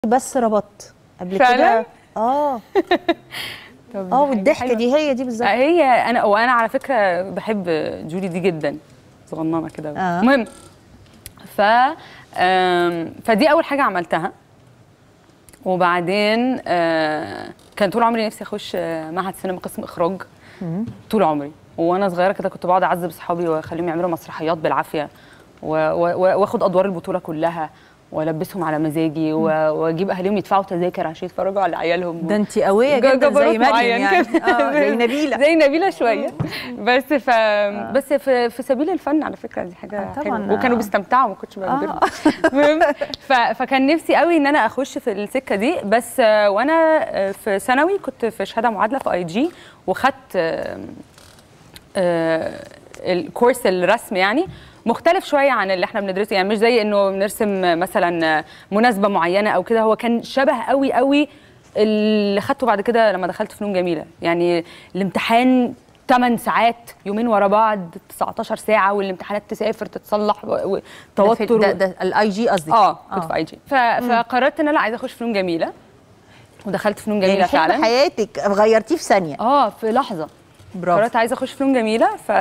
بس ربطت قبل فعلا؟ كده اه طب اه دي حاجة والضحكه حلوة. دي هي دي بالظبط هي انا وانا على فكره بحب جولي دي جدا صغننه كده آه. المهم ف آم، فدي اول حاجه عملتها وبعدين آه، كان طول عمري نفسي اخش آه، معهد سينما قسم اخراج طول عمري وانا صغيره كده كنت بقعد اعذب اصحابي واخليهم يعملوا مسرحيات بالعافيه و- و- و- واخد ادوار البطوله كلها والبسهم على مزاجي و- واجيب اهاليهم يدفعوا تذاكر عشان يتفرجوا على عيالهم ده انت قويه ج- جدا جبروت زي مريم معين يعني كده. اه زي نبيله زي نبيله شويه بس ف بس في, في سبيل الفن على فكره دي حاجه آه، طبعاً، حلوة. وكانوا آه. بيستمتعوا ما كنتش بجبرهم المهم ف- فكان نفسي قوي ان انا اخش في السكه دي بس آه، وانا آه، في ثانوي كنت في شهاده معادله في اي جي وخدت آه، آه، الكورس الرسم يعني مختلف شويه عن اللي احنا بندرسه يعني مش زي انه بنرسم مثلا مناسبه معينه او كده هو كان شبه قوي قوي اللي خدته بعد كده لما دخلت فنون جميله يعني الامتحان 8 ساعات يومين ورا بعض 19 ساعه والامتحانات تسافر تتصلح و- وتوتر ده, ده الاي جي قصدك اه كنت في اي جي ف- فقررت ان انا عايزه اخش فنون جميله ودخلت فنون جميله يعني حلم فعلا حياتك غيرتيه في ثانيه اه في لحظه برافو قررت عايزه اخش فنون جميله ف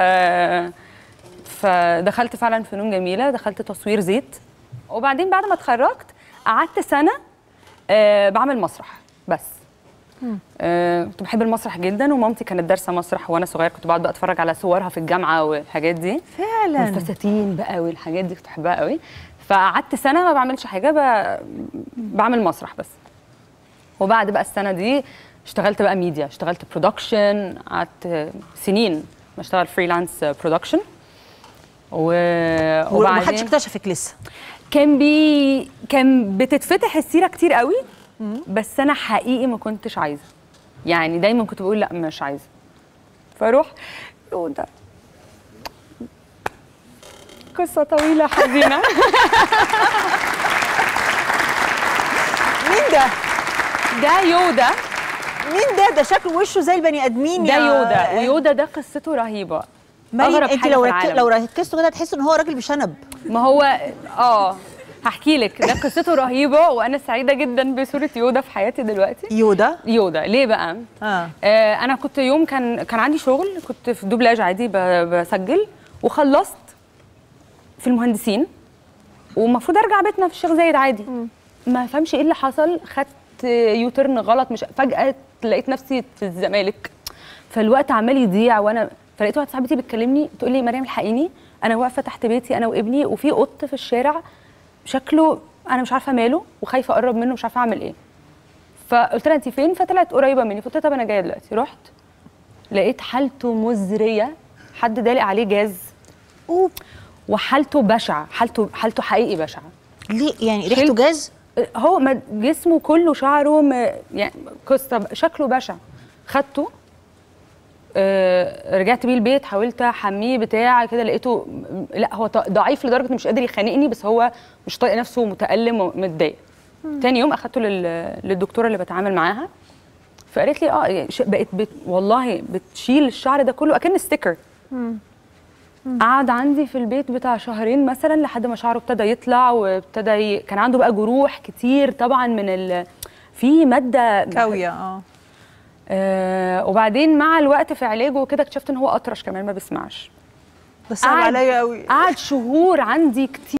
فدخلت فعلا فنون جميله دخلت تصوير زيت وبعدين بعد ما اتخرجت قعدت سنه آه بعمل مسرح بس آه كنت بحب المسرح جدا ومامتي كانت دارسه مسرح وانا صغير كنت بقعد بقى اتفرج على صورها في الجامعه والحاجات دي فعلا والفساتين بقى والحاجات دي كنت بحبها قوي فقعدت سنه ما بعملش حاجه ب... بعمل مسرح بس وبعد بقى السنه دي اشتغلت بقى ميديا اشتغلت برودكشن قعدت سنين بشتغل فريلانس برودكشن و... ومحدش وبعدين اكتشفك لسه كان بي كان بتتفتح السيره كتير قوي بس انا حقيقي ما كنتش عايزه يعني دايما كنت بقول لا مش عايزه فاروح يقول ده قصه طويله حزينه مين ده ده يودا مين ده ده شكله وشه زي البني ادمين ده يا- يودا ويودا ده قصته رهيبه مريم أغرب انت حاجة لو في رك... العالم. لو ركزتوا كده هتحسوا ان هو راجل بشنب ما هو اه هحكي لك ده قصته رهيبه وانا سعيده جدا بصوره يودا في حياتي دلوقتي يودا يودا ليه بقى اه آه انا كنت يوم كان كان عندي شغل كنت في دوبلاج عادي ب- بسجل وخلصت في المهندسين والمفروض ارجع بيتنا في الشيخ زايد عادي ما فهمش ايه اللي حصل خدت يوترن غلط مش فجاه لقيت نفسي في الزمالك فالوقت عمال يضيع وانا فلقيت واحده صاحبتي بتكلمني بتقول لي مريم الحقيني انا واقفه تحت بيتي انا وابني وفي قط في الشارع شكله انا مش عارفه ماله وخايفه اقرب منه مش عارفه اعمل ايه فقلت لها انت فين فطلعت قريبه مني فقلت لها طب انا جايه دلوقتي رحت لقيت حالته مزريه حد دالق عليه جاز أوه. وحالته بشعه حالته حالته حقيقي بشعه ليه يعني ريحته شلت- جاز هو ما- جسمه كله شعره م- يعني قصه شكله بشع خدته آه، رجعت بيه البيت حاولت احميه بتاع كده لقيته م- لا هو ط- ضعيف لدرجه انه مش قادر يخانقني بس هو مش طايق نفسه ومتالم ومتضايق تاني يوم اخدته لل- للدكتوره اللي بتعامل معاها فقالت لي اه يعني ش- بقت بت والله بتشيل الشعر ده كله اكن ستيكر قعد عندي في البيت بتاع شهرين مثلا لحد ما شعره ابتدى يطلع وابتدى ي... كان عنده بقى جروح كتير طبعا من ال... في ماده كاويه اه آه وبعدين مع الوقت في علاجه وكده اكتشفت ان هو اطرش كمان ما بيسمعش ده صعب قعد- عليا قوي قعد شهور عندي كتير